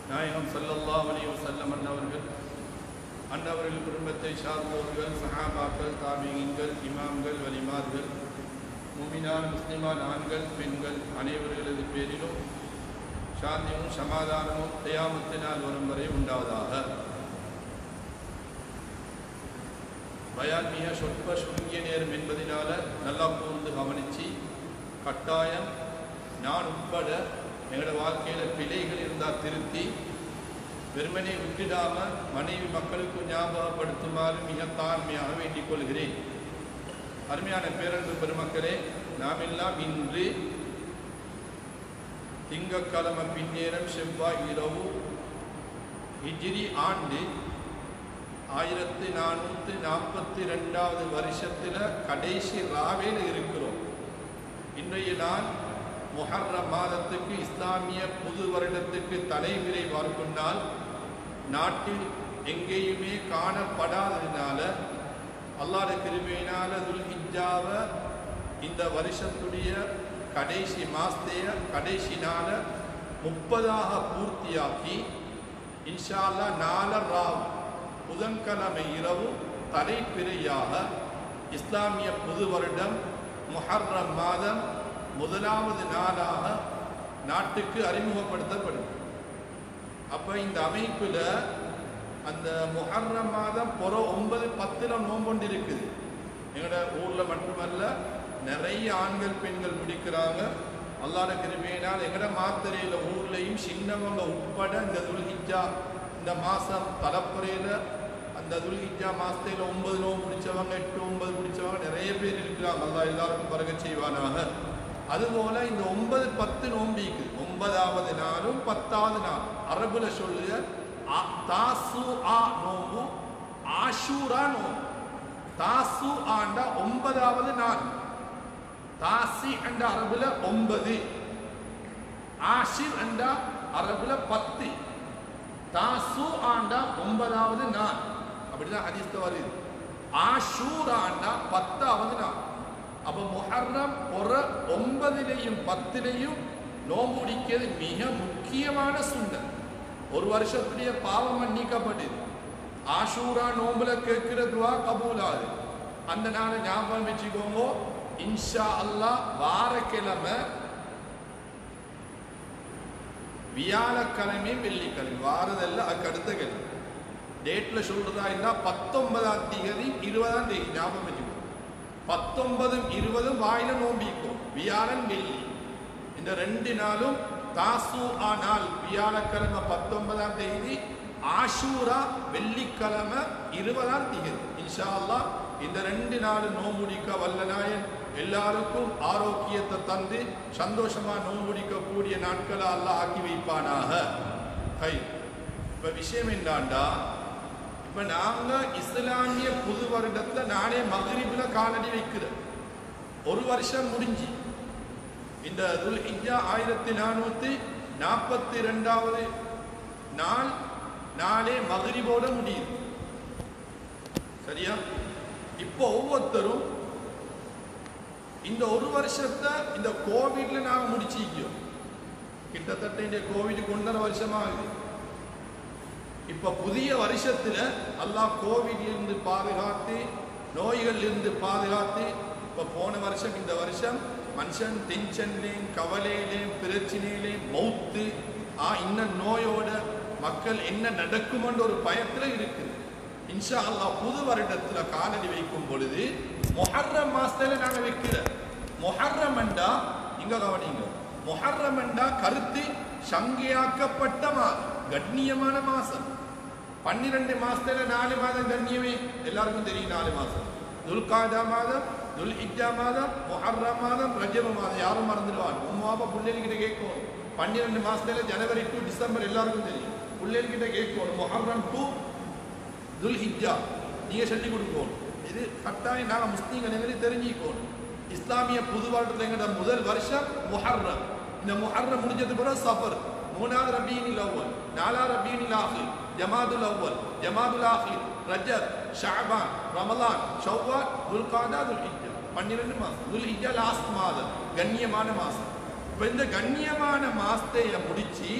நாயகம் ஸல்லல்லாஹு அலைஹி வஸல்லம் அன்னவர்கள் அன்னவர்கள் குடும்பத்தை சார்ந்தவர்கள் சஹாபாக்கள் தாபியங்கள் இமாம்கள் வலிமார்கள் முமினான் முஸ்லிமான் ஆண்கள் பெண்கள் அனைவர்களது பேரிலும் சாந்தியும் சமாதானமும் தயாமத்தினால் வரும் வரை உண்டாவதாக பயான் மிக சொற்ப சுருங்கிய நேரம் என்பதனால நல்லா கூர்ந்து கவனித்து கட்டாயம் நான் உட்பட எங்களோட வாழ்க்கையில் பிழைகள் இருந்தால் திருத்தி வெறுமனே விட்டுடாம மனைவி மக்களுக்கு ஞாபகப்படுத்துமாறு மிக தாழ்மையாக வேண்டிக் கொள்கிறேன் அருமையான பேரன்பு பெருமக்களே நாமெல்லாம் இன்று திங்கட்கிழமை பின்னேரம் செவ்வாய் இரவு ஹிஜ்ரி ஆண்டு ஆயிரத்தி நானூற்றி நாற்பத்தி ரெண்டாவது வருஷத்தில் கடைசி ராவேல இருக்கிறோம் இன்றைய நாள் முஹர்ர மாதத்துக்கு இஸ்லாமிய புது வருடத்துக்கு தலைவிரை பார்க்கொண்டால் நாட்டில் எங்கேயுமே காணப்படாததினால அல்லாத கிருமையினால துல்ஹிஜாவை இந்த வருஷத்துடைய கடைசி மாசத்தைய கடைசி நாள முப்பதாக பூர்த்தியாக்கி இன்ஷா அல்லா நாலர் ராவ் புதன்கிழமை இரவு தலைப்பிறையாக இஸ்லாமிய புது வருடம் முஹர்ரம் மாதம் முதலாவது நாளாக நாட்டுக்கு அறிமுகப்படுத்தப்படும் அப்போ இந்த அமைப்பில் அந்த முஹர்ரம் மாதம் புற ஒன்பது பத்தில் நோம்பொண்டு இருக்குது எங்களோட ஊரில் மட்டுமல்ல நிறைய ஆண்கள் பெண்கள் முடிக்கிறாங்க அல்லாத கிருமையினால் எங்கட மாத்திரையில் ஊர்லேயும் சின்னவங்க உட்பட இந்த துல்ஹிஜா இந்த மாதம் தலைப்புறையில் அந்த துல்ஹிஜா மாசத்துல ஒன்பது நோம்பு முடிச்சவங்க எட்டு ஒன்பது முடிச்சவங்க நிறைய பேர் இருக்கிறாங்க அல்லா எல்லாருக்கும் பறக்க செய்வானாக அதுபோல இந்த ஒன்பது பத்து நோம்பிக்கு ஒன்பதாவது நாளும் பத்தாவது நாள் அரபுல சொல்லுக தாசு ஆ நோம்பு ஆஷூரா நோம்பு தாசு ஆண்டா ஒன்பதாவது நாள் தாசி என்ற அரபுல ஒன்பது ஆஷிர் என்ற அரபுல பத்து தாசு ஆண்டா ஒன்பதாவது நாள் அப்படிதான் ஹதீஸ்ல வருது ஆஷூர் ஆண்டா பத்தாவது நாள் அப்ப முஹர்ரம் ஒரு ஒன்பதிலையும் பத்திலையும் நோம்பு பிடிக்கிறது மிக முக்கியமான சுண்ணம் ஒரு வருஷத்துடைய பாவம் மன்னிக்கப்படுது ஆஷூரா நோம்புல கேட்கிற துவா கபூலாது அந்த நாளை ஞாபகம் வச்சுக்கோங்க இன்ஷா அல்லாஹ் வாரக்கிழமை வியாழக்கிழமை வெள்ளிக்கிழமை வாரதல்ல அதுக்கு அடுத்த கிழமை டேட்ல சொல்றதா இருந்தா பத்தொன்பதாம் தேதி இருபதாம் தேதி ஞாபகம் வச்சுக்கோ பத்தொன்பதும் இருபதும் வாயில நோம்பிக்கும் வியாழன் வெள்ளி இந்த ரெண்டு நாளும் தாசு ஆ நாள் வியாழக்கிழமை பத்தொன்பதாம் தேதி ஆஷூரா வெள்ளிக்கிழமை இருபதாம் தேதி இன்ஷா அல்லாஹ் இந்த ரெண்டு நாள் நோம்புடிக்க வல்லநாயன் எல்லாருக்கும் ஆரோக்கியத்தை தந்து சந்தோஷமா நோம்புடிக்கக்கூடிய நாட்களை அல்லாஹ் ஆக்கி வைப்பானாக கை இப்ப விஷயம் என்னண்டா இப்ப நாங்க இஸ்லாமிய புது வருடத்துல நானே மகரிபில காலடி வைக்கிறேன் ஒரு வருஷம் முடிஞ்சு இந்த துல்ஹிஜா ஆயிரத்தி நானூத்தி நாற்பத்தி ரெண்டாவது நாள் நாளே மகரிபோட முடியுது சரியா இப்போ ஒவ்வொருத்தரும் இந்த ஒரு வருஷத்தை இந்த கோவிட்ல நாங்க முடிச்சிக்கிறோம் கிட்டத்தட்ட இந்த கோவிட் ஒன்றரை வருஷமாகுது இப்ப புதிய வருஷத்துல அல்லாஹ் கோவிட்ல இருந்து பாதுகாத்து நோய்கள் இருந்து பாதுகாத்து இப்ப போன வருஷம் இந்த வருஷம் மனுஷன் டென்ஷன்லேயும் கவலையிலேயும் பிரச்சனையிலேயும் மௌத்து ஆ இன்னும் நோயோட மக்கள் என்ன நடக்குமென்ற ஒரு பயத்துல இருக்குது இன்ஷா அல்லாஹ் புது வருடத்துல காலடி வைக்கும் பொழுது மொஹர்ரம் மாசத்துல நாங்க வைக்கிற மொஹர்ரம் என்றா இங்க கவனிங்க மொஹர்ரம் என்றா கருத்து சங்கையாக்கப்பட்ட மாதம் கண்ணியமான மாசம் பன்னிரெண்டு மாசத்துல நாலு மாதம் கண்ணியமே எல்லாருக்கும் தெரியும் நாலு மாசம் துல்காதா மாதம் துல் இஜா மாதம் மொஹர்ரம் மாதம் ரஜப மாதம் யாரும் மறந்துடுவாங்க உமாவா பிள்ளைகிட்ட கேட்கும் பன்னிரெண்டு மாசத்துல ஜனவரி டு டிசம்பர் எல்லாருக்கும் தெரியும் பிள்ளைகிட்ட கேட்கணும் மொஹர்ரம் டு துல் ஹிஜா நீங்க சொல்லி கொடுக்கணும் இது கட்டாயம் நாங்கள் முஸ்லீம்கள் எங்களுக்கு தெரிஞ்சுக்கணும் இஸ்லாமிய புது வருடத்துல எங்கட முதல் வருஷம் முஹர்ரம் இந்த முஹர்ரம் முடிஞ்சது பிறகு சஃபர் மூணாவது ரபீனில் அவ்வல் நாலாவது ரபீனில் ஆஹிர் ஜமாதுல் அவ்வல் ஜமாதுல் ஆஹிர் ரஜப் ஷாபான் ரமலான் ஷவ்வால் துல்காதா துல் ஹிஜா பன்னிரெண்டு மாதம் துல் ஹிஜா லாஸ்ட் மாதம் கண்ணியமான மாதம் இப்போ இந்த கண்ணியமான மாசத்தைய முடிச்சு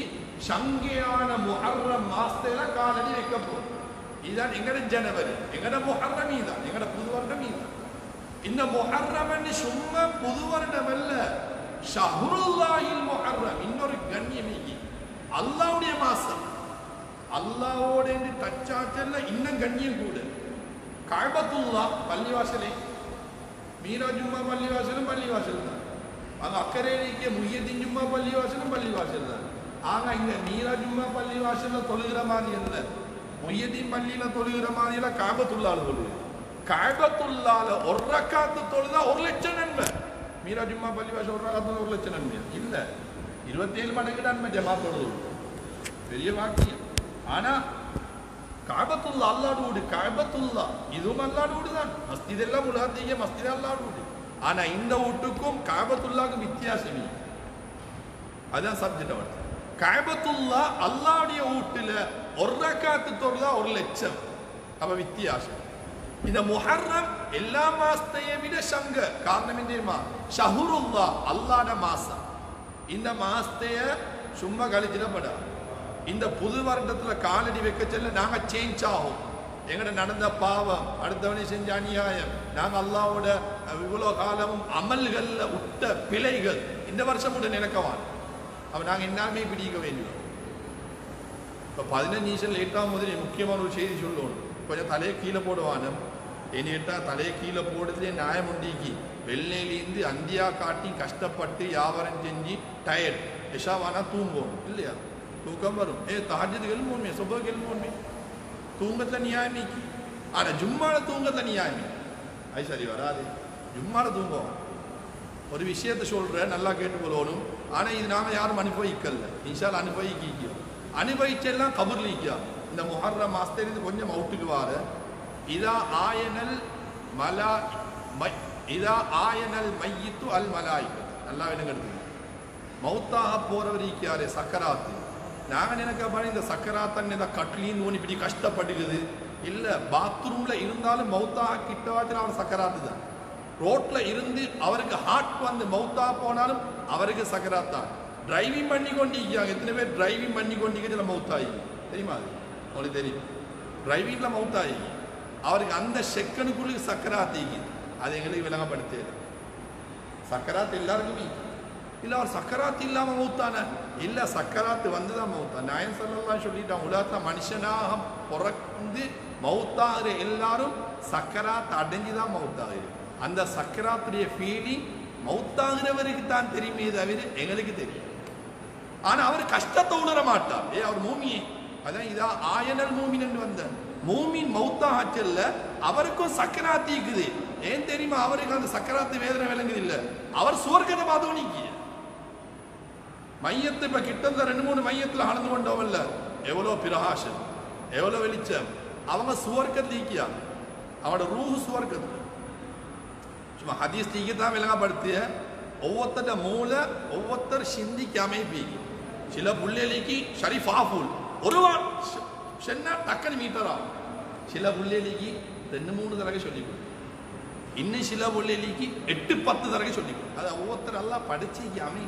சங்கையான முஹர்ரம் மாசத்துல காலடி வைக்க போறோம் இதுதான் எங்கட ஜனவரி எங்கட முஹர்ரம் இதுதான் எங்கட புது வருடம் இதுதான் இந்த முஹர்ரம் சும்மா புது வருடம் அல்ல ஷஹ்ருல்லாஹில் முஹர்ரம் இன்னொரு கண்ணியம் இங்கே அல்லாவுடைய மாசம் அல்லாவோட டச்சாச்சல்ல இன்னும் கண்ணியம் கூட காபத்துல்லா பள்ளிவாசலே மீரா ஜும்மா பள்ளிவாசலும் பள்ளிவாசல் தான் அங்க அக்கறையிலேயே முய்யத்தின் ஜும்மா பள்ளிவாசலும் பள்ளிவாசல் தான் ஆனா இங்க மீரா ஜும்மா பள்ளிவாசல்ல தொழுகிற மாதிரி இல்ல முய்யத்தின் பள்ளியில தொழுகிற மாதிரி இல்ல காபத்துல்லால தொழுகு காபத்துல்லால ஒரு ரக்காத்து தொழுதா ஒரு லட்சம் நன்மை மீரா ஜும்மா பள்ளிவாசல் ஒரு ரக்காத்து ஒரு லட்சம் நன்மை இல்ல இருபத்தேழு மடங்கு நன்மை ஜமா தொழுது பெரிய வாக்கியம் ஆனா காபத்துல்லா அல்லாடு வீடு காபத்துல்லா இதுவும் அல்லாடு வீடு தான் மஸ்தித் எல்லாம் உலகத்தையே மஸ்தித் அல்லாடு வீடு ஆனா இந்த வீட்டுக்கும் காபத்துல்லாக்கும் வித்தியாசம் இல்லை அதான் சப்ஜெக்ட் அவர் காபத்துல்லா அல்லாவுடைய வீட்டுல ஒரு ரக்காத்து தொழுதா ஒரு லட்சம் அப்ப வித்தியாசம் இந்த முஹர்ரம் எல்லா மாசத்தையும் விட சங்க காரணம் என்ன தெரியுமா ஷஹுருல்லா அல்லாட மாசம் இந்த மாசத்தைய சும்மா கழிச்சிடப்படாது இந்த புது வருடத்துல காலடி வைக்க செல்ல நாங்க சேஞ்ச் ஆகும் எங்கட நடந்த பாவம் அடுத்தவனை செஞ்ச அநியாயம் நாங்க அல்லாவோட இவ்வளோ காலமும் அமல்கள்ல விட்ட பிழைகள் இந்த வருஷம் கூட நினைக்கவான் அப்ப நாங்க எல்லாமே பிடிக்க வேண்டும் இப்ப பதினஞ்சு நிமிஷம் லேட்டாக முதல் முக்கியமான ஒரு செய்தி சொல்லணும் கொஞ்சம் தலையை கீழே போடுவானு என்ன கேட்டா தலையை கீழே போடுறதுலே நியாயம் உண்டிக்கு வெள்ளையிலேருந்து அந்தியா காட்டி கஷ்டப்பட்டு வியாபாரம் செஞ்சு டயர்ட் எஷாவானா தூங்குவோம் இல்லையா தூக்கம் வரும் ஏ தஹஜது எழுமோன்மே சுபக்கு எழுமோன்மே தூங்கத்துல நியாயமிக்கு ஆனா ஜும்மால தூங்கத்துல நியாயமி அது சரி வராது ஜும்மால தூங்குவோம் ஒரு விஷயத்தை சொல்ற நல்லா கேட்டுக்கொள்ளணும் ஆனா இது நாம யாரும் அனுபவிக்கல இன்ஷால் அனுபவிக்கிறோம் அனுபவிச்செல்லாம் கபூர்லிக்கா இந்த முஹர்ர மாசத்திலிருந்து கொஞ்சம் அவுட்டுக்கு வார இதா ஆயனல் மலா மை- இதா ஆயனல் மையித்து அல் மலாய்க்கு நல்லா விளங்கிறது மௌத்தாக போறவர் இருக்காரு சக்கராத்து நாங்க நினைக்க இந்த சக்கராத்தன் இந்த கட்லின்னு ஒன்று இப்படி கஷ்டப்படுகிறது இல்ல பாத்ரூம்ல இருந்தாலும் மௌத்தாக கிட்டவாச்சும் அவர் சக்கராத்து தான் ரோட்ல இருந்து அவருக்கு ஹார்ட் வந்து மௌத்தா போனாலும் அவருக்கு சக்கராத் தான் டிரைவிங் பண்ணி கொண்டிருக்காங்க எத்தனை பேர் டிரைவிங் பண்ணி கொண்டிருக்கிறது மௌத்தாயி தெரியுமா அது உங்களுக்கு தெரியும் டிரைவிங்ல மௌத்தாயி அவருக்கு அந்த செக்கனுக்குள்ள சக்கராத்திக்கு அது எங்களுக்கு விளங்கப்படுத்தது சக்கராத் எல்லாருக்குமே இல்ல அவர் சக்கராத் இல்லாம மௌத்தான இல்ல சக்கராத்து வந்துதான் மௌத்தான் நாயன் சொல்லலாம் சொல்லிட்டான் உலகத்துல மனுஷனாக பிறந்து மௌத்தாகிற எல்லாரும் சக்கராத் அடைஞ்சுதான் மௌத்தாகுது அந்த சக்கராத்துடைய ஃபீலிங் மௌத்தாகிறவருக்கு தான் தெரியுமே தவிர எங்களுக்கு தெரியும் ஆனா அவர் கஷ்டத்தை உணர மாட்டார் ஏ அவர் மூமியே அதான் இதா ஆயனல் மூமின் என்று வந்த மூமின் மௌத்தா ஆச்சல்ல அவருக்கும் சக்கராத்தி இருக்குது ஏன் தெரியுமா அவருக்கு அந்த சக்கராத்து வேதனை விளங்குது இல்ல அவர் சுவர்க்கத்தை பார்த்து நிக்க மையத்தை இப்ப கிட்ட ரெண்டு மூணு மையத்துல ஆனந்து கொண்டவல்ல எவ்வளவு பிரகாசம் எவ்வளவு வெளிச்சம் அவங்க சுவர்க்கத்தில் ஈக்கியா அவனோட ரூஹு சுவர்க்கத்தில் சும்மா ஹதீஸ் தீக்கு தான் விளங்கப்படுத்திய ஒவ்வொருத்தர மூளை ஒவ்வொருத்தர் சிந்திக்காம பீக்கி சில புள்ளேலிக்கு ஷரீஃப் ஆஃபுல் ஒரு வாட் சென்னா டக்குனு மீட்டர் ஆகும் சில புள்ளேலிக்கு ரெண்டு மூணு தடவை சொல்லிக் கொடு இன்னும் சில புள்ளேலிக்கு எட்டு பத்து தடவை சொல்லிக் கொடு அது ஒவ்வொருத்தர் எல்லாம் படிச்சு அமை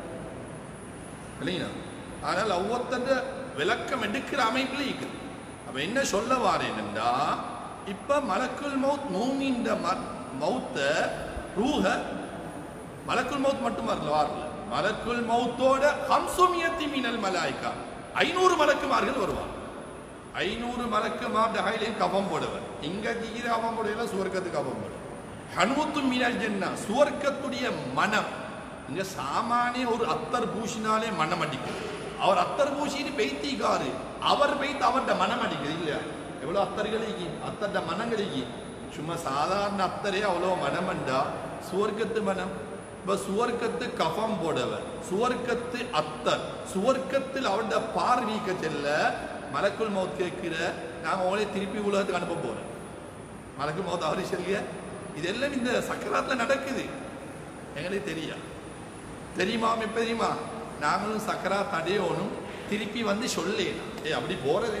இல்லைங்களா ஆனால் ஒவ்வொருத்தர விளக்கம் எடுக்கிற அமைப்பில் இருக்குது அப்ப என்ன சொல்ல வாரேன்டா இப்ப மலக்குல் மவுத் மூமின்ற மௌத்த ரூஹ மலக்குல் மவுத் மட்டும் வரல வரல மலக்குல் மௌத்தோட ஹம்சுமியத்தி மீனல் மலாய்க்கா ஐநூறு மலக்குமார்கள் வருவார் ஐநூறு மலக்குமார் டகையிலையும் கபம் போடுவர் இங்க தீர கபம் போடுவதில் சுவர்க்கத்துக்கு கபம் போடுவர் ஹனுத்து மீனல் ஜென்னா சுவர்க்கத்துடைய மனம் இங்க சாமானிய ஒரு அத்தர் பூசினாலே மனம் அடிக்கும் அவர் அத்தர் பூசிட்டு பெய்த்திக்காரு அவர் பெய்த்து அவர்கிட்ட மனம் அடிக்குது இல்லையா எவ்வளவு அத்தர்களுக்கு அத்தர்ட மனங்களுக்கு சும்மா சாதாரண அத்தரே அவ்வளோ மனமண்டா சுவர்க்கத்து மனம் இப்ப சுவர்க்கத்து கஃபம் போடவர் சுவர்க்கத்து அத்தர் சுவர்க்கத்தில் அவருடைய பார்வைக்க செல்ல மலக்குள் மௌத் கேட்கிற நாங்க அவங்களே திருப்பி உலகத்துக்கு அனுப்ப போறோம் மலக்குள் மௌத் அவரே சொல்லிய இதெல்லாம் இந்த சக்கராத்துல நடக்குது எங்களுக்கு தெரியா தெரியுமா எப்ப தெரியுமா நாங்களும் சக்கரா தடையோனும் திருப்பி வந்து சொல்லேலாம் ஏ அப்படி போறதே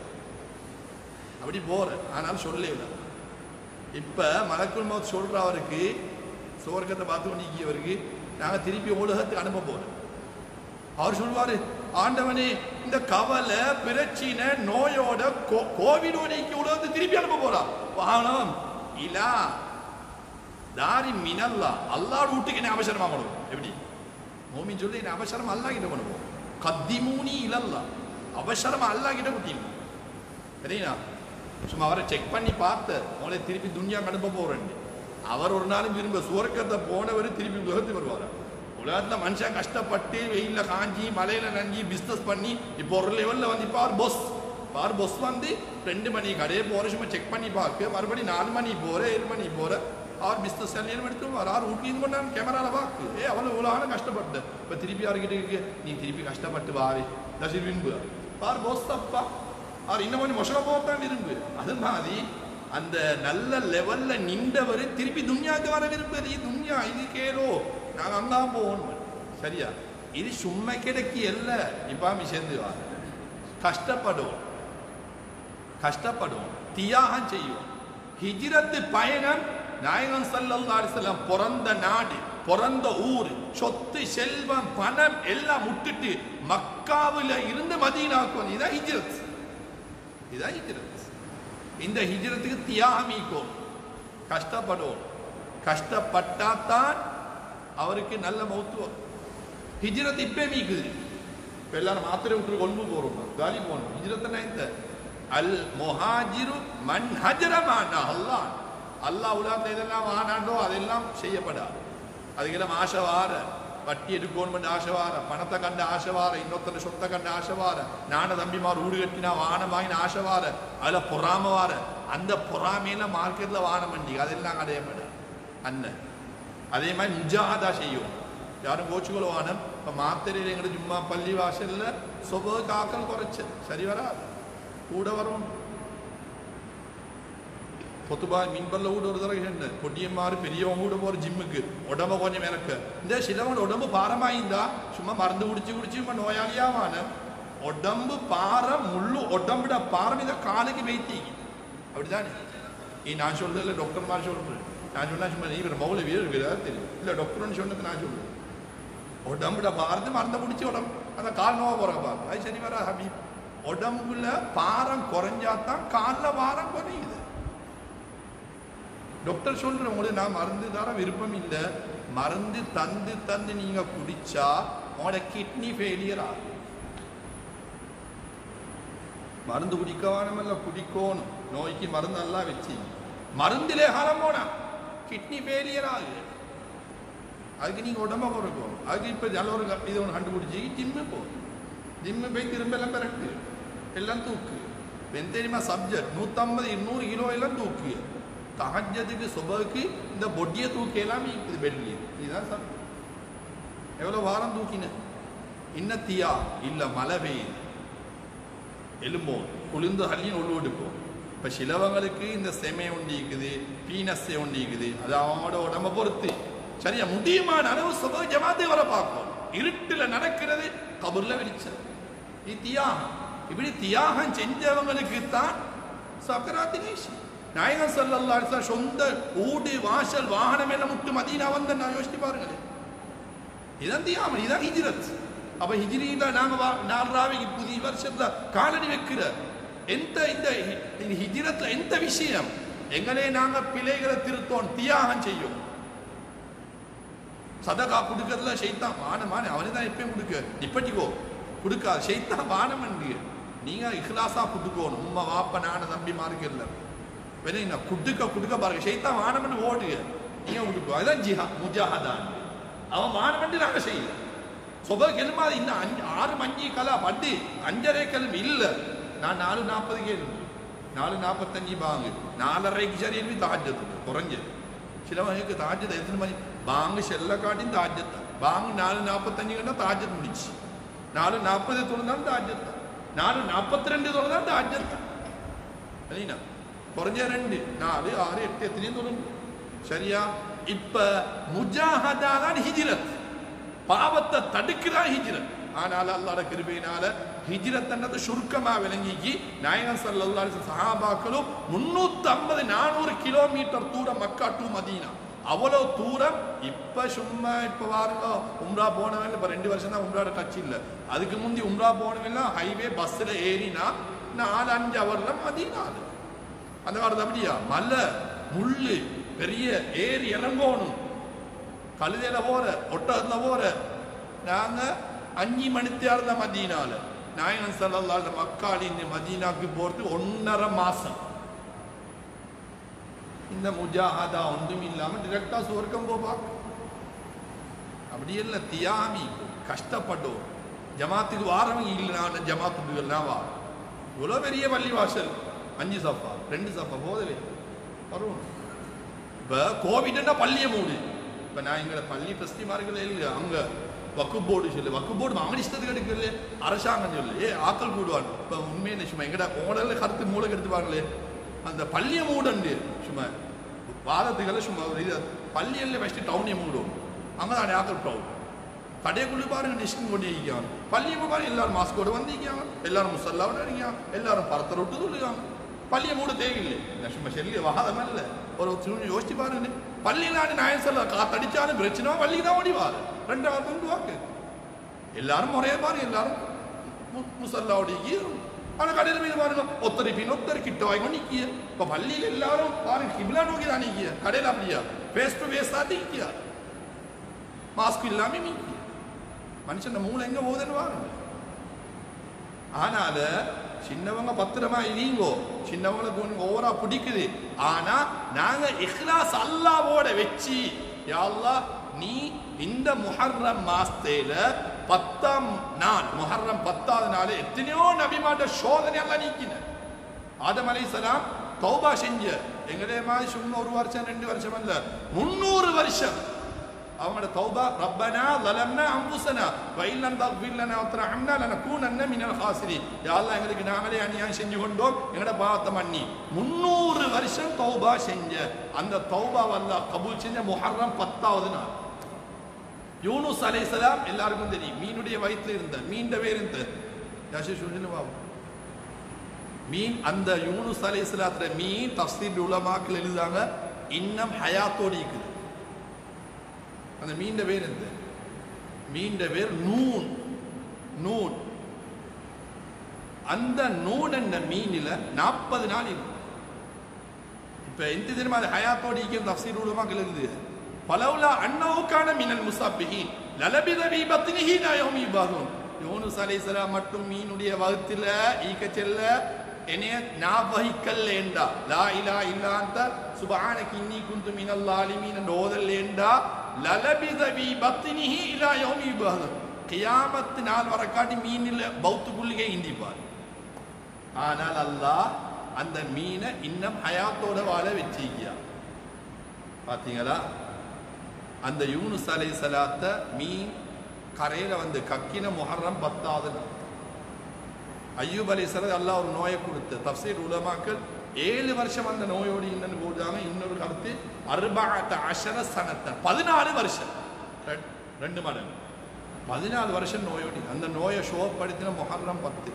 அப்படி போற ஆனாலும் சொல்லேலாம் இப்ப மலக்குள் மௌத் சொல்ற அவருக்கு சுவர்க்கத்தை பார்த்து நீக்கியவருக்கு நாங்க திருப்பி உலகத்துக்கு அனுப்ப போறோம் அவர் சொல்வாரு ஆண்டவனே இந்த கவலை பிரச்சனை நோயோட கோ- கோவிடோட உலகத்தை திருப்பி அனுப்ப போறா வானம் இலா தாரி மினல்லா அல்லாஹ் வீட்டுக்கு என்ன அவசரமா பண்ணுவோம் எப்படி மோமின் சொல்லி என்ன அவசரம் அல்லா கிட்ட பண்ணுவோம் கத்திமூனி இலல்லா அவசரமா அல்லா கிட்ட குட்டிங்க சரிங்களா சும்மா அவரை செக் பண்ணி பார்த்து உங்களை திருப்பி துன்யா அனுப்ப போறேன் அவர் ஒரு நாளும் விரும்ப சுவர்க்கத்தை போனவர் திருப்பி உலகத்துக்கு வருவார் உலகத்துல மனுஷன் கஷ்டப்பட்டு வெயில்ல காஞ்சி மலையில நஞ்சி பிசினஸ் பண்ணி இப்போ ஒரு லெவல்ல வந்து இப்போ அவர் பொஸ் பார் பொஸ் வந்து ரெண்டு மணி கடையே போற சும்மா செக் பண்ணி பார்க்க மறுபடி நாலு மணி போற ஏழு மணி போற அவர் பிசினஸ் எல்லாம் எடுத்து வர ஆறு வீட்லேயும் கொண்டாந்து கேமரால பார்க்கு ஏ அவளை இவ்வளோ கஷ்டப்பட்டு இப்போ திருப்பி அவர்கிட்ட இருக்கு நீ திருப்பி கஷ்டப்பட்டு வாவே தசி விரும்பு பார் பொஸ் தப்பா அவர் இன்னும் கொஞ்சம் மொசக போகத்தான் விரும்பு அது மாதிரி அந்த நல்ல லெவல்ல நின்றவர் திருப்பி துன்யாவுக்கு வர விரும்புறது இது துன்யா இது கேளோ நாங்கள் அங்கதான் போகணும் சரியா இது சும்மா கிடைக்கி அல்ல இப்பாமி சேர்ந்து வா கஷ்டப்படும் கஷ்டப்படும் தியாகம் செய்யும் ஹிஜ்ரத்து பயணம் நாயகம் ஸல்லல்லாஹு அலைஹி வஸல்லம் பிறந்த நாடு பிறந்த ஊர் சொத்து செல்வம் பணம் எல்லாம் விட்டுட்டு மக்காவுல இருந்து மதீனாவுக்கு வந்து இதான் ஹிஜ்ரத் இதான் ஹிஜ்ரத் இந்த ஹிஜ்ரத்துக்கு தியாகம் ஈக்கும் கஷ்டப்படும் கஷ்டப்பட்டாதான் அவருக்கு நல்ல மௌத்துவம் ஹிஜ்ரத் இப்பே மீக்குது இப்போ எல்லாரும் மாத்திரை விட்டு கொண்டு போறோம் காலி போகணும் ஹிஜ்ரத்னா இந்த அல் முஹாஜிரு மன் ஹஜரமானா அல்லாஹ் அல்லாஹ் உலகத்தில் எதெல்லாம் ஆனாண்டோ அதெல்லாம் செய்யப்படாது அதுக்கெல்லாம் ஆசை வார வட்டி எடுக்கணும் ஆசை வார பணத்தை கண்டு ஆசை வார இன்னொருத்தர் சொத்தை கண்டு ஆசை வார நான தம்பிமார் ஊடு கட்டினா வானம் வாங்கின ஆசை வார அதில் பொறாம வார அந்த பொறாமையில மார்க்கெட்ல வானம் வண்டி அதெல்லாம் அடையப்படாது அண்ணன் அதே மாதிரி முஜாஹதா செய்யும் யாரும் கோச்சுக்கொள்ள வானம் இப்போ மாத்திரையில் எங்களை ஜும்மா பள்ளி வாசல்ல சொப காக்கல் குறைச்சு சரி வராது கூட வரும் பொத்துபா மின்பல்ல கூட ஒரு தடவை சொன்ன பொடியம்மாரு பெரியவங்க கூட போற ஜிம்முக்கு உடம்ப கொஞ்சம் எனக்கு இந்த சிலவன் உடம்பு பாரமாயிருந்தா சும்மா மருந்து குடிச்சு குடிச்சு சும்மா நோயாளியாவான உடம்பு பாரம் முள்ளு உடம்புட பாரம் இதை காலுக்கு வைத்தீங்க அப்படிதானே ഈ ഞാൻ சொல்றதுல டாக்டர்மார் சொல்றேன் நான் சொன்னா சும்மா நீ இவர் மௌல வீரர் வீரர் தெரியும் இல்ல டாக்டர்னு சொன்னது நான் சொல்றேன் உடம்புட பாரத்து மருந்து பிடிச்சி உடம்பு அந்த கால் நோவ போற பாரு அது சரி வர ஹபீப் உடம்புல பாரம் குறைஞ்சாதான் காலில் பாரம் குறையுது டாக்டர் சொல்ற உங்களுக்கு நான் மருந்து தர விருப்பம் இல்லை மருந்து தந்து தந்து நீங்க குடிச்சா உங்களோட கிட்னி ஃபெயிலியர் ஆகும் மருந்து குடிக்கவானமல்ல குடிக்கணும் நோய்க்கு மருந்து எல்லாம் வச்சு மருந்திலே காலம் போனா கிட்னி ஃபெயிலியர் ஆகுது அதுக்கு நீங்க உடம்ப குறைக்கும் அதுக்கு இப்ப நல்ல ஒரு க- இது ஒன்று கண்டுபிடிச்சி ஜிம்மு போ ஜிம்மு போய் திரும்ப எல்லாம் பிறகு எல்லாம் தூக்கு வெந்த தெரியுமா சப்ஜெக்ட் நூற்றம்பது இருநூறு கிலோ எல்லாம் தூக்கு தஹஜத்துக்கு சுபக்கு இந்த பொட்டியை தூக்கி எல்லாம் இது பெட்லி இதுதான் சப் எவ்வளோ வாரம் தூக்கின இன்ன தீயா இல்லை மழை பெய்யுது எலும்போம் குளிர்ந்து அள்ளியும் உள்ள எடுப்போம் இப்போ சிலவங்களுக்கு இந்த செமை உண்டிக்குது பீனஸை உண்டிக்குது அது அவனோட உடம்ப பொறுத்து சரியா முடியுமான அளவு சுப ஜமாத்தை வர பார்க்கும் இருட்டுல நடக்கிறது கபூர்ல வெளிச்சம் இது தியாகம் இப்படி தியாகம் செஞ்சவங்களுக்கு தான் சக்கராத்தி நேசி நாயகம் ஸல்லல்லாஹு அலைஹி வஸல்லம் சொந்த ஊடு வாசல் வாகனம் எல்லாம் முட்டு மதீனா வந்து நான் யோசிச்சு பாருங்களேன் இதான் தியாகம் இதான் ஹிஜ்ரத் அப்ப ஹிஜ்ரியில நாங்க வா- நாலு ராவைக்கு புதிய வருஷத்துல காலடி வைக்கிற எந்த இந்த ஹி- இந்த ஹிஜ்ரத்ல எந்த விஷயம் எங்களே நாங்க பிழைகளை திருத்தோம் தியாகம் செய்யும் சதகா கொடுக்கறதுல ஷைத்தான் வானமான அவனே தான் எப்பயும் கொடுக்க நிப்பட்டிக்கோ கொடுக்காது ஷைத்தான் வானம் நீங்க இஹ்லாசா கொடுக்கணும் உம்மா வாப்ப நான தம்பி மார்க்கெட்ல வேணா குடுக்க குடுக்க பாருங்க ஷைத்தான் வானம்னு ஓடுங்க நீங்க கொடுக்கோ அதுதான் ஜிஹா முஜாஹதான் அவன் வானம்னு நாங்க செய்யல சொப கெலுமா இன்னும் அஞ்சு ஆறு மஞ்சி கலா பட்டு அஞ்சரை கிளம்பி இல்ல நான் நாலு நாற்பது கேள்வி நாலு நாற்பத்தஞ்சு பாங்கு நாலரைக்கு சரி எனக்கு தாஜத்துக்கு குறைஞ்சது சிலவங்களுக்கு தாஜத்தை எத்தனை மணி பாங்கு செல்ல காட்டியும் தாஜத்தான் பாங்கு நாலு நாற்பத்தஞ்சு கண்டா தாஜத் முடிச்சு நாலு நாற்பது தொழுந்தாலும் தாஜத்தான் நாலு நாற்பத்தி ரெண்டு தொழுந்தாலும் தாஜத்தான் சரிங்களா குறைஞ்ச ரெண்டு நாலு ஆறு எட்டு எத்தனையும் தொழும் சரியா இப்ப முஜாஹதா தான் ஹிஜ்ரத் பாவத்தை தடுக்குதான் ஹிஜ்ரத் ஆனால் அல்லாஹ்ட கிருபையினால ஹிஜ்ரத் என்னது சுருக்கமா விளங்கிக்கு நாயகம் ஸல்லல்லாஹு அலைஹி வஸல்லம் சஹாபாக்களும் 350 400 கிலோமீட்டர் தூரம் மக்கா டு மதீனா அவ்வளவு தூரம் இப்ப சும்மா இப்ப பாருங்க உம்ரா போனவன் இப்ப ரெண்டு வருஷம் தான் உம்ராட டச் இல்ல அதுக்கு முந்தி உம்ரா போனவெல்லாம் ஹைவே பஸ்ல ஏறினா நாலு அஞ்சு அவர்ல மதினாலு அந்த காலத்து அப்படியா மலை முள்ளு பெரிய ஏறி இறங்கணும் கழுதையில போற ஒட்டகத்துல போற நாங்க அஞ்சு மணித்தியார் இருந்த மதீனால நாயகன் சல்லல்லாஹு மக்காலின் மதீனாக்கு போறது ஒன்னரை மாசம் இந்த முஜாஹதா ஒன்றும் இல்லாம டிரெக்டா சுவர்க்கம் போப்பா அப்படி இல்லை தியாமி கஷ்டப்பட்டோம் ஜமாத்துக்கு வாரவங்க இல்லைனா ஜமாத்துக்கு எல்லாம் வா இவ்வளோ பெரிய பள்ளி வாசல் அஞ்சு சஃபா ரெண்டு சஃபா போதவே வரும் இப்போ கோவிட்னா பள்ளியை மூடு இப்போ நான் எங்களை பள்ளி ட்ரஸ்டிமார்கள் இல்லை அங்கே வக்கு போர்டு சொல்லு வக்கு போர்டு அவங்க இஷ்டத்துக்கு எடுக்கல அரசாங்கம் சொல்லு ஏ ஆக்கள் கூடுவாங்க இப்போ உண்மையை சும்மா எங்கடா உடல கருத்து மூளை எடுத்துவாங்களே அந்த பள்ளியை மூடண்டு சும்மா வாதத்துக்கெல்லாம் சும்மா ஒரு இது பள்ளியில் வச்சுட்டு டவுனே மூடும் அங்கே தான் ஆக்கள் டவுன் கடைக்குள்ளே பாருங்க நிஷ்கம் கொண்டு இருக்காங்க பள்ளியை பாருங்க எல்லாரும் மாஸ்கோடு வந்திருக்காங்க எல்லாரும் முசல்லாவோட இருக்காங்க எல்லாரும் பரத்தை விட்டு சொல்லுக்காங்க பள்ளியை மூட தேவையில்லை நான் சும்மா செல்லி வாதம் இல்லை ஒரு திரும்பி யோசிச்சு பாருங்க பள்ளி நான் நான் சொல்ல காத்தடிச்சாலும் பிரச்சனை பள்ளிக்கு தான் ஓடிவாரு ரெண்டாவது கொண்டு வாக்கு எல்லாரும் முறையே பாருங்க எல்லாரும் மு- முசல்லாவுடைய ஆனா கடையில் போய் பாருங்க ஒத்தரை பின் ஒத்தரை கிட்ட வாங்கி நிக்கிய இப்ப பள்ளியில் எல்லாரும் பாருங்க கிபிலா நோக்கி தான் நிக்கிய கடையில் அப்படியா ஃபேஸ் டு ஃபேஸ் தான் நிக்கியா மாஸ்க் இல்லாம நிக்கிய மனுஷன் மூளை எங்க போகுதுன்னு பாருங்க ஆனால சின்னவங்க பத்திரமா இருங்கோ சின்னவங்களுக்கு ஒண்ணு ஓவரா பிடிக்குது ஆனா நாங்க இஹ்லாஸ் அல்லாவோட வச்சு யா அல்லாஹ் நீ இந்த முஹர்ரம் மாசத்துல பத்தாம் நாள் முஹர்ரம் பத்தாவது நாள் எத்தனையோ நபிமாட்ட சோதனை எல்லாம் நீக்கின ஆதம் அலைஹிஸ்ஸலாம் தௌபா செஞ்ச எங்களே மாதிரி சும்மா ஒரு வருஷம் ரெண்டு வருஷம் அல்ல முன்னூறு வருஷம் அவங்களோட தௌபா ரப்பனா லலம்னா அம்புசனா வைலம் தக்ஃபிர்லனா வத்ரஹம்னா லனகூனன்ன மினல் ஹாசிரின் யா அல்லாஹ் எங்களுக்கு நாங்களே அநியாயம் செஞ்சு கொண்டோம் எங்களோட பாவத்தை மன்னி முன்னூறு வருஷம் தௌபா செஞ்ச அந்த தௌபா அல்லாஹ் கபூல் செஞ்ச முஹர்ரம் பத்தாவது நாள் யூனுஸ் அலைஹிஸ்ஸலாம் எல்லாருக்கும் தெரியும் மீனுடைய வயித்துல இருந்த மீண்ட பேர் இருந்த யாசி சொல்லுங்க பாபு மீன் அந்த யூனுஸ் அலைஹிஸ்ஸலாத்துல மீன் தஃசீர் உலமாக்கள் எழுதுறாங்க இன்னும் ஹயாத்தோடு இருக்குது அந்த மீண்ட பேர் எந்த மீண்ட பேர் நூன் நூன் அந்த நூன் என்ற மீனில் நாற்பது நாள் இருக்கு இப்ப எந்த தினமும் அது ஹயாத்தோடு இருக்கிற தஃசீர் உலமாக்கள் எழுது பலவுலா அன்னவுக்கான மினல் முசாபிஹீன் லலபித பி பத்னிஹி லா யௌமி யுபாதுன் யூனுஸ் அலைஹிஸ்ஸலாம் மட்டும் மீனுடைய வகுத்துல ஈக்க செல்ல என்னைய ஞாபகிக்கல் ஏண்டா லா இலா இல்லா அந்த சுபஹானக இன்னி குந்து மினல் லாலிமீன் என்ற ஓதல் ஏண்டா லலபித பி பத்னிஹி லா யௌமி யுபாதுன் கியாமத்து நாள் வரக்காட்டி மீனில் பௌத்துக்குள்ளிகை இந்திப்பார் ஆனால் அல்லாஹ் அந்த மீனை இன்னும் ஹயாத்தோட வாழ வச்சிருக்கியா பாத்தீங்களா அந்த யூனுஸ் அலை சலாத்த மீன் கரையில வந்து கக்கின முஹர்ரம் பத்தாவது நாள். அய்யூப் அலை சலாத் அல்லாஹ் ஒரு நோயை கொடுத்து தப்சீர் உலமாக்கள் ஏழு வருஷம் அந்த நோயோடு இன்னும் போடுறாங்க இன்னொரு கருத்து அறுபாத்த அஷர சனத்தை பதினாலு வருஷம் ரெட்- ரெண்டு மடங்கு பதினாலு வருஷம் நோயோடி அந்த நோயை ஷோப்படுத்தின முஹர்ரம் பத்து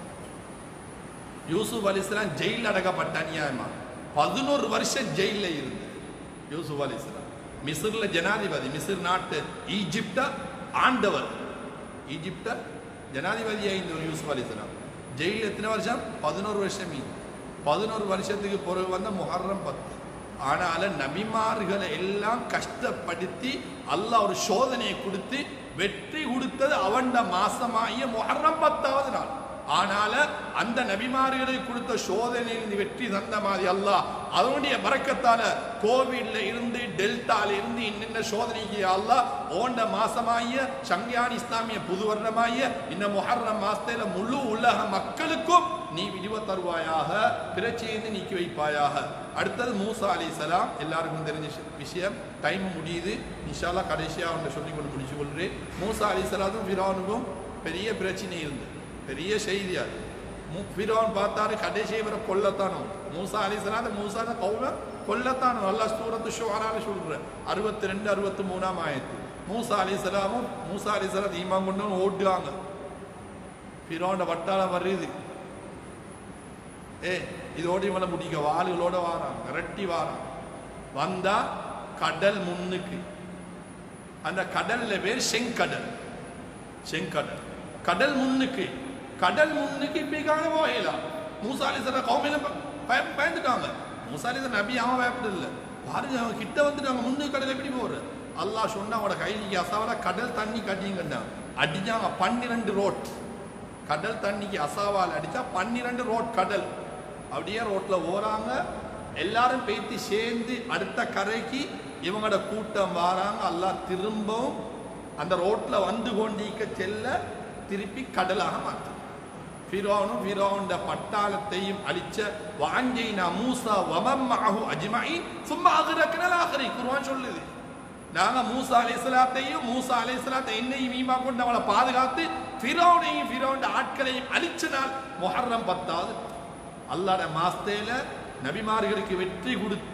யூசுப் அலிஸ்லாம் ஜெயில் அடக்கப்பட்ட அநியாயமா பதினோரு வருஷம் ஜெயில இருந்து யூசுப் அலிஸ்லாம் மிஸ்ர்ல ஜனாதிபதி மிஸ்ர் நாட்டு ஈஜிப்ட ஆண்டவர் ஈஜிப்ட ஜனாதிபதியா இருந்தவர் யூசுப் அலிஸ்லாம் ஜெயில் எத்தனை வருஷம் பதினோரு வருஷம் மீது பதினோரு வருஷத்துக்கு பிறகு வந்த முஹர்ரம் பத்து ஆனால நபிமார்களை எல்லாம் கஷ்டப்படுத்தி அல்லாஹ் ஒரு சோதனையை கொடுத்து வெற்றி கொடுத்தது அவண்ட மாசமாகிய முஹர்ரம் பத்தாவது நாள் ஆனால அந்த நபிமார்களை கொடுத்த சோதனையிலிருந்து வெற்றி தந்த மாதிரி அல்லாஹ் அதனுடைய பறக்கத்தால கோவிட்ல இருந்து டெல்டால இருந்து இன்னென்ன சோதனைக்கு அல்லாஹ் ஓண்ட மாசமாகிய சங்கியான் இஸ்லாமிய புது வருடமாகிய இந்த முஹர்ரம் மாசத்துல முழு உலக மக்களுக்கும் நீ விடுவ தருவாயாக பிரச்சனையை நீக்கி வைப்பாயாக அடுத்தது மூசா அலைஹிஸ்ஸலாம் எல்லாருக்கும் தெரிஞ்ச விஷ- விஷயம் டைம் முடியுது இன்ஷால்லா கடைசியா ஒன்று சொல்லி கொண்டு முடிச்சு கொள்றேன் மூசா அலைஹிஸ்ஸலாத்தும் ஃபிரௌனுக்கும் பெரிய பிரச்சனை இருந்து பெரிய செய்தி அது மு- ஃபிரௌன் பார்த்தாரு கடைசி இவரை கொல்லத்தானோ மூசா அலைஹிஸ்ஸலாம் மூசான கவுல கொல்லத்தானோ அல்லாஹ் சூரத்து ஷுவரால சொல்ற அறுபத்தி ரெண்டு அறுபத்தி மூணாம் ஆயத்து மூசா அலைஹிஸ்ஸலாமும் மூசா அலைஹிஸ்ஸலாம் ஈமான் கொண்டு ஓட்டுவாங்க ஃபிரௌன வட்டாரம் வருது ஏ இதோட இவனை முடிக்க வாளுகளோட வாரான் விரட்டி வாரான் வந்தா கடல் முன்னுக்கு அந்த கடல்ல பேர் செங்கடல் செங்கடல் கடல் முன்னுக்கு கடல் முன்னுக்கு இப்படி காண போகலாம் மூசாலிசர கௌமையில பயந்துட்டாங்க மூசாலிசர் நபி அவன் பயப்படல பாருங்க அவன் கிட்ட வந்துட்டாங்க முன்னுக்கு கடல் எப்படி போற அல்லாஹ் சொன்னா அவட கைலிக்கு அசாவல கடல் தண்ணி கட்டிங்கன்னா அடிச்சாங்க பன்னிரண்டு ரோட் கடல் தண்ணிக்கு அசாவால் அடிச்சா பன்னிரண்டு ரோட் கடல் அப்படியே ரோட்ல ஓறாங்க எல்லாரும் பேத்தி சேர்ந்து அடுத்த கரைக்கு இவங்களோட கூட்டம் வாராங்க அல்லாஹ் திரும்பவும் அந்த ரோட்ல வந்து கொண்டிருக்க செல்ல திருப்பி கடலாக மாற்றும் ஃபிரோனும் ஃபிரோண்ட பட்டாளத்தையும் அழிச்ச வாஞ்சைனா மூசா வமம்மாஹு அஜ்மஈன் சும்மா அகரக்கனல் ஆகரி குர்ஆன் சொல்லுது நாங்க மூசா அலைஹிஸ்ஸலாத்தையும் மூசா அலைஹிஸ்ஸலாத்தை என்னையும் ஈமா கொண்டு அவளை பாதுகாத்து ஃபிரோனையும் ஃபிரோண்ட ஆட்களையும் அழிச்ச நாள் முஹர்ரம் பத்தாவது அல்லாஹ்ட மாஸ்தேல நபிமார்களுக்கு வெற்றி கொடுத்த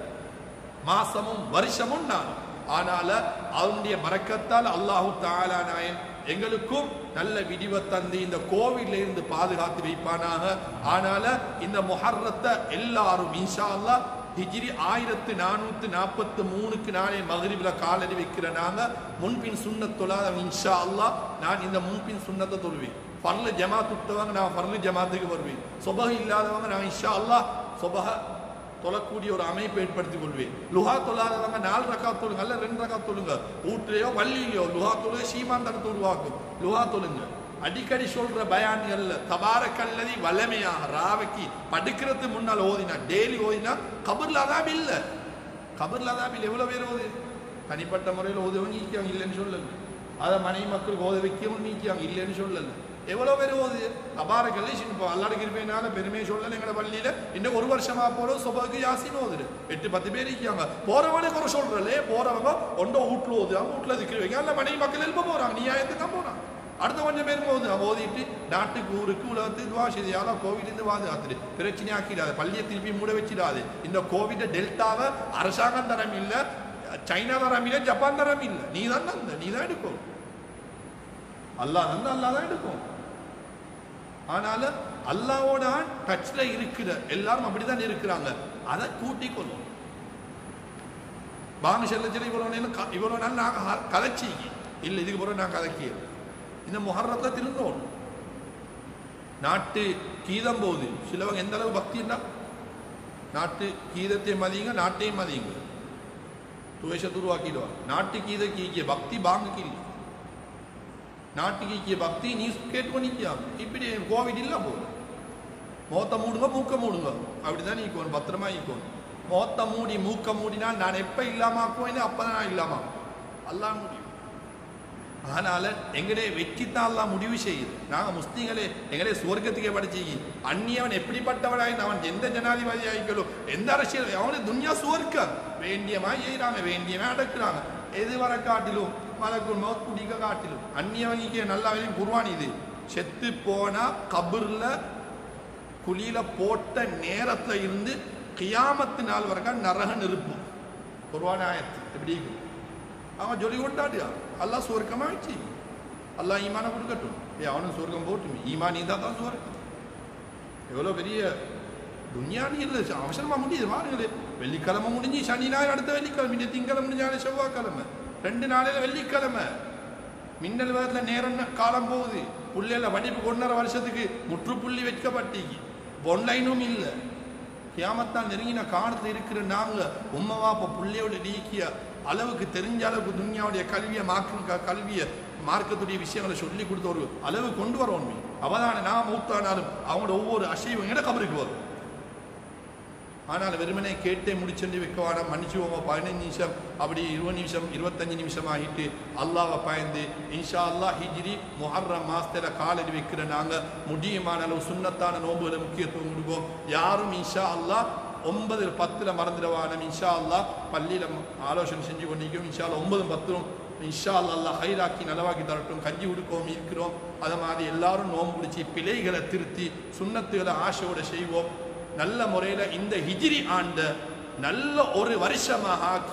மாசமும் வருஷமும் நான் ஆனால அவனுடைய மறக்கத்தால் அல்லாஹு தாலா நாயன் எங்களுக்கும் நல்ல விடிவை தந்து இந்த கோவிட்ல இருந்து பாதுகாத்து வைப்பானாக ஆனால இந்த முஹர்ரத்தை எல்லாரும் இன்ஷா அல்லாஹ் ஹிஜ்ரி ஆயிரத்து நானூத்து நாற்பத்து மூணுக்கு நாளே மகரிபில காலடி வைக்கிற நாங்க முன்பின் சுண்ணத் தொழாத இன்ஷா அல்லாஹ் நான் இந்த முன்பின் சுண்ணத்தை தொழுவேன் ஃபர்லு ஜமாத் விட்டவங்க நான் ஃபர்லு ஜமாத்துக்கு வருவேன் சொபக இல்லாதவங்க நான் இன்ஷா அல்லாஹ் சொபக தொழக்கூடிய ஒரு அமைப்பை ஏற்படுத்திக் கொள்வேன் லுஹா தொழாதவங்க நாலு ரக்கா தொழுங்க அல்ல ரெண்டு ரக்கா தொழுங்க வீட்லயோ பள்ளியிலையோ லுஹா தொழுக சீமாந்தரத்தை உருவாக்கும் லுஹா தொழுங்க அடிக்கடி சொல்ற பயான்கள்ல தபாரக்கல்லதி வல்லமையாக ராவைக்கு படுக்கிறது முன்னால் ஓதினா டெய்லி ஓதினா கபர்ல அதாபி இல்ல கபர்ல அதாபில் எவ்வளவு பேர் ஓது தனிப்பட்ட முறையில் ஓதுவங்க நீக்கியாங்க இல்லைன்னு சொல்லல அதை மனைவி மக்களுக்கு ஓத வைக்கவும் நீக்கியாங்க இல்லைன்னு சொல்லல எவ்வளவு பேர் ஓது தபாரக்கல்ல இப்போ அல்லாடுக்கு இருப்பேனால பெருமையை சொல்லல எங்கட பள்ளியில இன்னும் ஒரு வருஷமா போல சொபக்கு யாசின்னு ஓதுரு எட்டு பத்து பேர் இருக்காங்க போறவனே குறை சொல்றலே போறவங்க ஒன்றோ வீட்டுல ஓதுவாங்க வீட்டுல திக்கிற வைங்க அல்ல மனைவி மக்கள் எழுப்ப போறாங்க நீ ஏத்துக்கு தான் போறாங்க அடுத்த கொஞ்சம் பேர் போகுது அவன் ஓதிட்டு நாட்டுக்கு ஊருக்கு உலகத்துக்கு துவா செய்து யாரோ கோவிட் இருந்து பாதுகாத்துரு பிரச்சனை ஆக்கிடாது பள்ளியை திருப்பி மூட வச்சிடாது இந்த கோவிட் டெல்டாவை அரசாங்கம் தரம் இல்ல சைனா தரம் இல்ல ஜப்பான் தரம் இல்ல நீ தான் அந்த நீ தான் எடுக்கும் அல்லாஹ் வந்து அல்லாஹ் தான் எடுக்கும் ஆனால அல்லாவோட டச்ல இருக்கிற எல்லாரும் அப்படிதான் இருக்கிறாங்க அதை கூட்டிக் கொள்ளும் பாங்க செல்ல செல்ல இவ்வளவு நேரம் க- இவ்வளவு நாள் நான் க- கதைச்சிங்க இல்லை இதுக்கு பிறகு நான் கதைக்கிய இந்த முஹர்ரத்தை திருந்தோம் நாட்டு கீதம் போகுது சிலவங்க எந்த அளவு பக்தின்னா நாட்டு கீதத்தை மதியுங்க நாட்டையும் மதியுங்க துவேஷத்தை உருவாக்கிடுவாங்க நாட்டு கீத கீக்கிய பக்தி பாங்குக்கு இல்லை நாட்டுக்கு கீக்கிய பக்தி நீ கேட்டு பண்ணிக்கியாம் இப்படி கோவிட் இல்ல போகுது மோத்த மூடுங்க மூக்க மூடுங்க அப்படிதான் நீக்கணும் பத்திரமா நீக்கணும் மோத்த மூடி மூக்க மூடினா நான் எப்ப இல்லாம ஆக்குவேன் அப்பதான் நான் இல்லாம ஆக்குவேன். அல்லாஹ் முடியும் அதனால எங்களே வெற்றித்தான் அல்லாஹ் முடிவு செய்யுது நாங்க முஸ்லீம்களே எங்களே சுவர்க்கத்துக்கே படிச்சீங்க அந்நியவன் எப்படிப்பட்டவனாய் அவன் எந்த ஜனாதிபதி ஆயிக்கலோ எந்த அரசியல் அவனுக்கு துன்யா சுவர்க்கம் வேண்டியமாய் செய்யறாங்க வேண்டியவன் அடக்குறாங்க எது வர காட்டிலும் மலக்குள் மௌத் குடிக்க காட்டிலும் அந்நியவங்க நல்லா வேலையும் குருவான் இது செத்து போனா கபர்ல குழியில போட்ட நேரத்துல இருந்து கியாமத்து நாள் வரைக்கும் நரக நெருப்பும் குர்வான ஆயத்து எப்படி இருக்கும் அவன் சொல்லி கொண்டாடியா அல்லாஹ் சுவர்க்கமா வச்சு அல்லாஹ் ஈமான கொடுக்கட்டும் ஏ அவனும் சுவர்க்கம் போட்டும் ஈமான் நீ தான் தான் சுவர்க்கம் எவ்வளோ பெரிய துன்யானி இல்லை அவசரமா முடியுது பாருங்களே வெள்ளிக்கிழமை முடிஞ்சு சனி ஞாயிறு அடுத்த வெள்ளிக்கிழமை இந்த திங்கிழமை முடிஞ்சாலே செவ்வாய்க்கிழமை ரெண்டு நாளையில வெள்ளிக்கிழமை மின்னல் வேகத்துல நேரம் ந- காலம் போகுது புள்ளையில வடிப்பு ஒன்றரை வருஷத்துக்கு முற்றுப்புள்ளி வைக்கப்பட்டீங்க ஒன்லைனும் இல்லை கியாமத்தான் நெருங்கின காலத்தில் இருக்கிற நாங்க உம்மவா இப்போ புள்ளையோட நீக்கிய அளவுக்கு தெரிஞ்ச அளவுக்கு துன்யாவுடைய கல்வியை மார்க்க கல்வியை மார்க்கத்துடைய விஷயங்களை சொல்லி கொடுத்த ஒரு அளவு கொண்டு வர உண்மை அவதான நான் மூத்தானாலும் அவங்களோட ஒவ்வொரு அசைவும் எங்கட கபருக்கு வரும் ஆனால் வெறுமனே கேட்டே முடிச்சுட்டு வைக்கவான மன்னிச்சுவோங்க பதினஞ்சு நிமிஷம் அப்படி இருபது நிமிஷம் இருபத்தஞ்சு நிமிஷம் ஆகிட்டு அல்லாவை பயந்து இன்ஷா அல்லாஹ் ஹிஜ்ரி முஹர்ரம் மாசத்துல காலடி வைக்கிற நாங்க முடியுமான அளவு சுண்ணத்தான நோன்புகளை முக்கியத்துவம் கொடுப்போம் யாரும் இன்ஷா அல்லாஹ் ஒன்பது பத்துல மறந்துடுவான இன்ஷா அல்லாஹ் பள்ளியில ஆலோசனை செஞ்சு கொண்டிருக்கோம் இன்ஷா அல்லாஹ் ஒன்பதும் பத்திரும் இன்ஷா அல்லாஹ் அல்லாஹ் ஹைராக்கி நலவாக்கி தரட்டும் கஞ்சி கொடுக்கவும் இருக்கிறோம் அதை மாதிரி எல்லாரும் நோன்பு பிடிச்சி பிழைகளை திருத்தி சுண்ணத்துகளை ஆசையோட செய்வோம் நல்ல முறையில் இந்த ஹிஜ்ரி ஆண்ட நல்ல ஒரு வருஷமாக ஆக்கி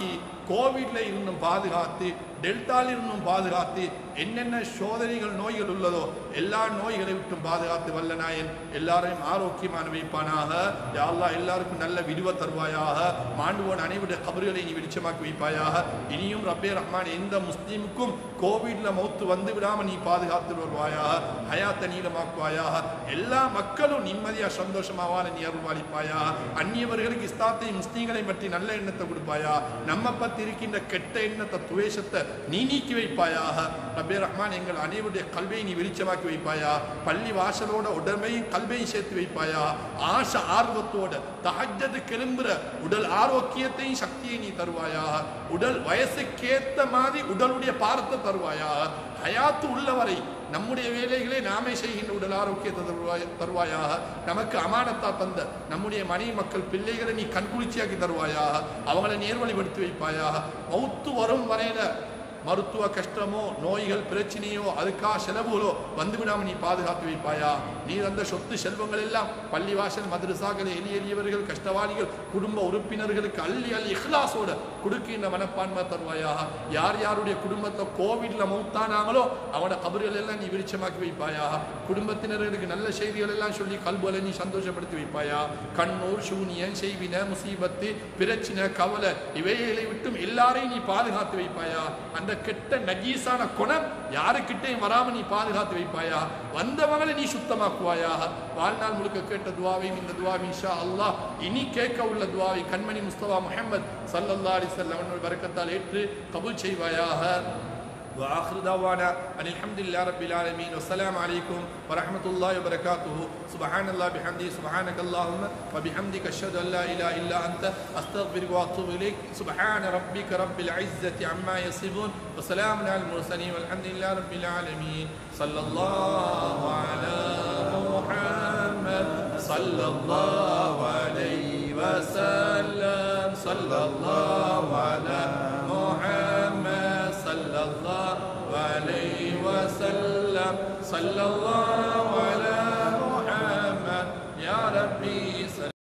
கோவிட்ல இருந்தும் பாதுகாத்து டெல்டால இருந்தும் பாதுகாத்து என்னென்ன சோதனைகள் நோய்கள் உள்ளதோ எல்லா நோய்களை விட்டும் பாதுகாத்து வல்ல நாயன் எல்லாரையும் ஆரோக்கியமான வைப்பானாக யா அல்லாஹ் எல்லாருக்கும் நல்ல விடுவ தருவாயாக மாண்டுவோன் அனைவருடைய கபறுகளை நீ வெளிச்சமாக்கி வைப்பாயாக இனியும் ரப்பே ரஹ்மான் எந்த முஸ்லீமுக்கும் கோவிட்ல மௌத்து வந்து விடாம நீ பாதுகாத்து வருவாயாக ஹயாத்தை நீளமாக்குவாயாக எல்லா மக்களும் நிம்மதியா சந்தோஷமா வாழ நீ அருள்வாளிப்பாயாக அந்நியவர்களுக்கு இஸ்லாத்தை முஸ்லீம்களை பற்றி நல்ல எண்ணத்தை கொடுப்பாயா நம்ம பத்தி இருக்கின்ற கெட்ட எண்ணத்தை துவேஷத்தை நீ நீக்கி வைப்பாயாக ரப்பே ரஹ்மான் எங்கள் அனைவருடைய கல்வியை நீ வெளிச்சமாக்கி வைப்பாயா பள்ளி வாசலோட உடமையும் கல்வியும் சேர்த்து வைப்பாயா ஆசை ஆர்வத்தோட தஹஜ்ஜது கிளம்புற உடல் ஆரோக்கியத்தையும் சக்தியை நீ தருவாயா உடல் வயசுக்கேத்த மாதிரி உடலுடைய பாரத்தை தருவாயா ஹயாத்து உள்ளவரை நம்முடைய வேலைகளை நாமே செய்கின்ற உடல் ஆரோக்கியத்தை தருவாய் தருவாயாக நமக்கு அமானத்தா தந்த நம்முடைய மனைவி மக்கள் பிள்ளைகளை நீ கண்குளிர்ச்சியாக்கி தருவாயாக அவங்களை நேர்வழிப்படுத்தி வைப்பாயாக மௌத்து வரும் வரையில மருத்துவ கஷ்டமோ நோய்கள் பிரச்சனையோ அதுக்காக செலவுகளோ வந்து விடாம நீ பாதுகாத்து வைப்பாயா நீ தந்த சொத்து செல்வங்கள் எல்லாம் பள்ளிவாசல் மதரசாக்கள் எளிய எளியவர்கள் கஷ்டவாளிகள் குடும்ப உறுப்பினர்களுக்கு அள்ளி அள்ளி இஹ்லாஸோட கொடுக்கின்ற மனப்பான்மை தருவாயாக யார் யாருடைய குடும்பத்தை கோவிட்ல மௌத்தானாங்களோ அவனோட கபறுகள் எல்லாம் நீ விருட்சமாக்கி வைப்பாயாக குடும்பத்தினர்களுக்கு நல்ல செய்திகள் எல்லாம் சொல்லி கல்புகளை நீ சந்தோஷப்படுத்தி வைப்பாயா கண்ணூர் சூனியன் செய்வின முசீபத்து பிரச்சனை கவலை இவைகளை விட்டும் எல்லாரையும் நீ பாதுகாத்து வைப்பாயா அந்த கெட்ட நஜீஸான குணம் யாருக்கிட்டையும் வராம நீ பாதுகாத்து வைப்பாயா வந்தவங்களை நீ சுத்தமாக்குவாயா வாழ்நாள் முழுக்க கேட்ட துவாவையும் இந்த துவாவை இன்ஷா அல்லாஹ் இனி கேட்க உள்ள துவாவை கண்மணி முஸ்தபா முஹம்மத் சல்லல்லாஹு அலைஹி வஸல்லம் பரக்கத்தால் ஏற்று கபூல் செய்வாயாக وآخر دعوانا أن الحمد لله رب العالمين والسلام عليكم ورحمة الله وبركاته سبحان الله بحمده سبحانك اللهم وبحمدك أشهد أن لا إله إلا أنت أستغفرك وأتوب إليك سبحان ربك رب العزة عما يصفون وسلام على المرسلين والحمد لله رب العالمين صلى الله على محمد صلى الله عليه وسلم صلى الله على محمد صلى الله عليه وسلم صلى الله على محمد يا ربي صل